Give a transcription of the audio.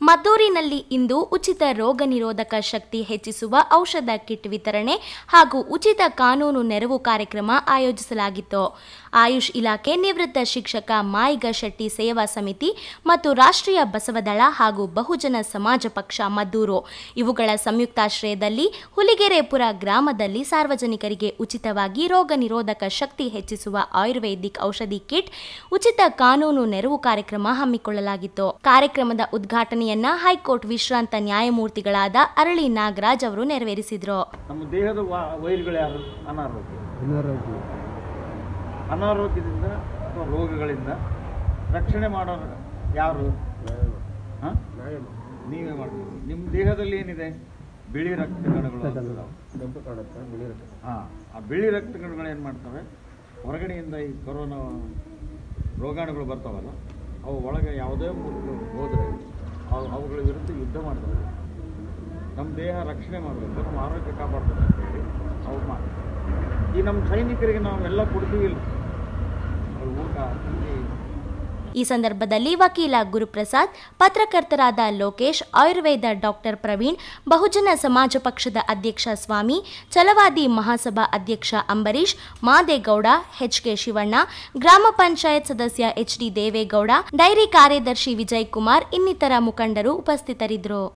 ಮದ್ದೂರಿನಲ್ಲಿ ಇಂದು ಉಚಿತ ರೋಗ ನಿರೋಧಕ ಶಕ್ತಿ ಹೆಚ್ಚಿಸುವ ಔಷಧ ಕಿಟ್ ವಿತರಣೆ ಹಾಗೂ ಉಚಿತ ಕಾನೂನು ನೆರವು ಕಾರ್ಯಕ್ರಮ ಆಯೋಜಿಸಲಾಗಿತ್ತು ಆಯುಷ್ ಇಲಾಖೆ ನಿವೃತ್ತ ಶಿಕ್ಷಕ ಮಾಯಿಗ ಶೆಟ್ಟಿ ಸೇವಾ ಸಮಿತಿ ಮತ್ತು ರಾಷ್ಟ್ರೀಯ ಬಸವದಳ ಹಾಗೂ ಬಹುಜನ ಸಮಾಜ ಪಕ್ಷ ಮದ್ದೂರು ಇವುಗಳ ಸಂಯುಕ್ತಾಶ್ರಯದಲ್ಲಿ ಹುಲಿಗೆರೆಪುರ ಗ್ರಾಮದಲ್ಲಿ ಸಾರ್ವಜನಿಕರಿಗೆ ಉಚಿತವಾಗಿ ರೋಗ ನಿರೋಧಕ ಶಕ್ತಿ ಹೆಚ್ಚಿಸುವ ಆಯುರ್ವೇದಿಕ್ ಔಷಧಿ ಕಿಟ್ ಉಚಿತ ಕಾನೂನು ನೆರವು ಕಾರ್ಯಕ್ರಮ ಹಮ್ಮಿಕೊಳ್ಳಲಾಗಿತ್ತು ಕಾರ್ಯಕ್ರಮದ ಉದ್ಘಾಟನೆಯನ್ನ ಹೈಕೋರ್ಟ್ ವಿಶ್ರಾಂತ ನ್ಯಾಯಮೂರ್ತಿಗಳಾದ ಅರಳಿ ನಾಗರಾಜ್ ಅವರು ನೆರವೇರಿಸಿದ್ರು ನಮ್ಮ ದೇಹದ ವಾ- ವೈರಿಗಳು ಯಾರು ಅನಾರೋಗ್ಯ ಅನಾರೋಗ್ಯ ಅನಾರೋಗ್ಯದಿಂದ ಅಥವಾ ರೋಗಗಳಿಂದ ರಕ್ಷಣೆ ಮಾಡೋರು ಯಾರು ಹ? ನೀವೇ ಮಾಡ್ತೀವಿ ನಿಮ್ಮ ದೇಹದಲ್ಲಿ ಏನಿದೆ ಬಿಳಿ ರಕ್ತ ಕಣಗಳು ಅಂತ ಇದಾವೆ. ಕೆಂಪು ಕಾಣುತ್ತೆ ಬಿಳಿ ರಕ್ತ ಹಾ ಆ ಬಿಳಿ ರಕ್ತ ಕಣಗಳು ಏನು ಮಾಡ್ತವೆ ಹೊರಗಡೆಯಿಂದ ಈ ಕೊರೋನಾ ರೋಗಾಣುಗಳು ಬರ್ತಾವಲ್ಲ ಅವು ಒಳಗೆ ಯಾವುದೇ ಮೂಲಕ ಹೋದರೆ ಅವು ಅವುಗಳ ವಿರುದ್ಧ ಯುದ್ಧ ಮಾಡ್ತವೆ ನಮ್ಮ ದೇಹ ರಕ್ಷಣೆ ಮಾಡಬೇಕು ನಮ್ಮ ಆರೋಗ್ಯ ಕಾಪಾಡ್ಬೇಕು ಅಂತ ಹೇಳಿ ಅವು ಮಾಡ್ತಾರೆ ಈ ನಮ್ಮ ಸೈನಿಕರಿಗೆ ನಾವೆಲ್ಲ ಕೊಡ್ತೀವಿ ಇಲ್ಲ ಅವ್ರ ಊಟ ತಿಂಡಿ ಈ ಸಂದರ್ಭದಲ್ಲಿ ವಕೀಲ ಗುರುಪ್ರಸಾದ್ ಪತ್ರಕರ್ತರಾದ ಲೋಕೇಶ್ ಆಯುರ್ವೇದ ಡಾಕ್ಟರ್ ಪ್ರವೀಣ್ ಬಹುಜನ ಸಮಾಜ ಪಕ್ಷದ ಅಧ್ಯಕ್ಷ ಸ್ವಾಮಿ ಛಲವಾದಿ ಮಹಾಸಭಾ ಅಧ್ಯಕ್ಷ ಅಂಬರೀಶ್ ಮಾದೇಗೌಡ ಎಚ್ಕೆ ಶಿವಣ್ಣ ಗ್ರಾಮ ಪಂಚಾಯತ್ ಸದಸ್ಯ ಎಚ್ಡಿ ದೇವೇಗೌಡ ಡೈರಿ ಕಾರ್ಯದರ್ಶಿ ವಿಜಯ್ ಕುಮಾರ್ ಇನ್ನಿತರ ಮುಖಂಡರು ಉಪಸ್ಥಿತರಿದ್ದರು